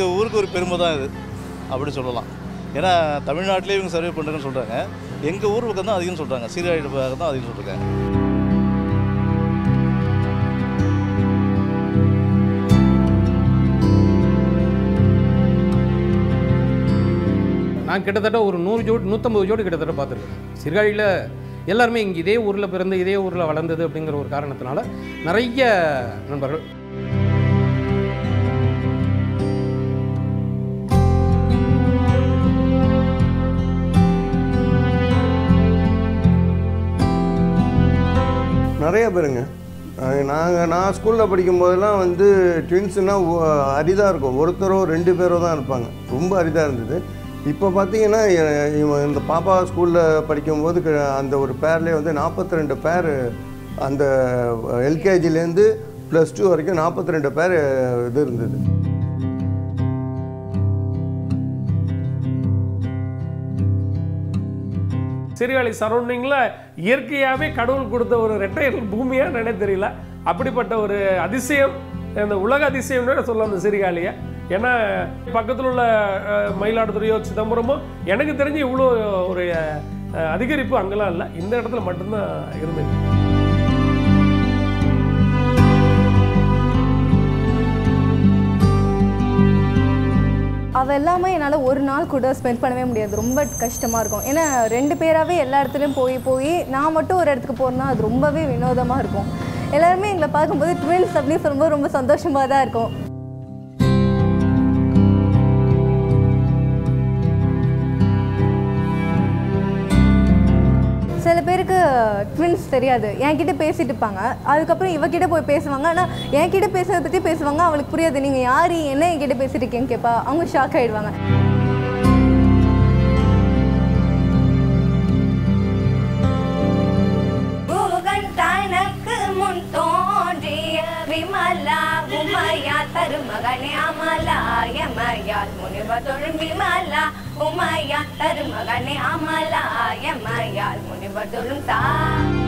எங்கள் ஊருக்கு ஒரு பெருமை தான் இது அப்படி சொல்லலாம் ஏன்னா தமிழ்நாட்டிலே இவங்க சர்வே பண்ணுறேன்னு சொல்கிறாங்க எங்கள் ஊர் பக்கம் தான் அதிகம்னு சொல்கிறாங்க சீர்காழி பக்கம் தான் அதிகம் சொல்லியிருக்காங்க நான் கிட்டத்தட்ட ஒரு நூறு ஜோடி நூற்றம்பது ஜோடி கிட்டத்தட்ட பார்த்துருக்கேன் சீர்காழியில் எல்லாருமே இங்கே இதே ஊரில் பிறந்து இதே ஊரில் வளர்ந்தது அப்படிங்கிற ஒரு காரணத்தினால நிறைய நண்பர்கள் நிறைய பேருங்க நாங்கள் நான் ஸ்கூலில் படிக்கும்போதெல்லாம் வந்து ட்வின்ஸுனால் அரிதாக இருக்கும் ஒருத்தரோ ரெண்டு பேரோ தான் இருப்பாங்க ரொம்ப அரிதாக இருந்தது இப்போ பார்த்தீங்கன்னா எ- இவன் இந்த பாப்பா ஸ்கூலில் படிக்கும்போது க- அந்த ஒரு பேர்லேயே வந்து நாற்பத்தி ரெண்டு பேர் அந்த எல்கேஜிலேருந்து ப்ளஸ் டூ வரைக்கும் நாற்பத்தி ரெண்டு பேர் இது இருந்தது சீர்காழி சரௌண்டிங்கில் இயற்கையாகவே கடவுள் கொடுத்த ஒரு ரெட்டையர் பூமியா நினை தெரியல அப்படிப்பட்ட ஒரு அதிசயம் அந்த உலக அதிசயம்னு சொல்லலாம் அந்த சீர்காழியை ஏன்னா பக்கத்தில் உள்ள அஹ், மயிலாடுதுறையோ சிதம்பரமோ எனக்கு தெரிஞ்சு இவ்வளோ ஒரு அஹ், அதிகரிப்பு அங்கெல்லாம் இல்லை இந்த இடத்துல மட்டும்தான் இருந்தது அவள் எல்லாமே என்னால் ஒரு நாள் கூட ஸ்பெண்ட் பண்ணவே முடியாது ரொம்ப கஷ்டமாக இருக்கும் ஏன்னா ரெண்டு பேராகவே எல்லா இடத்துலையும் போய் போய் நான் மட்டும் ஒரு இடத்துக்கு போகிறேன்னா அது ரொம்பவே வினோதமாக இருக்கும் எல்லாருமே எங்களை பார்க்கும்போது ட்வின்ஸ் அப்படின்னு சொல்லும்போது ரொம்ப சந்தோஷமாக தான் இருக்கும் சில பேருக்கு ட்வின்ஸ் தெரியாது என்கிட்ட பேசிட்டு இருப்பாங்க அதுக்கப்புறம் இவகிட்ட போய் பேசுவாங்க ஆனால் என்கிட்ட பேசுறதை பற்றி பேசுவாங்க அவளுக்கு புரியாது நீங்கள் யார் என்ன என்கிட்ட பேசிட்டு இருக்கீங்கன்னு கேட்பா அவங்க ஷாக் ஆகிடுவாங்க பூகன் தனக்கு முன் தோன்றிய விமலா உமையா தருமகனே அமலா எமையால் முனிவர் தொழும் விமலா உமையா தருமகனே அமலா எமையால் முனிவர் தொழும் தா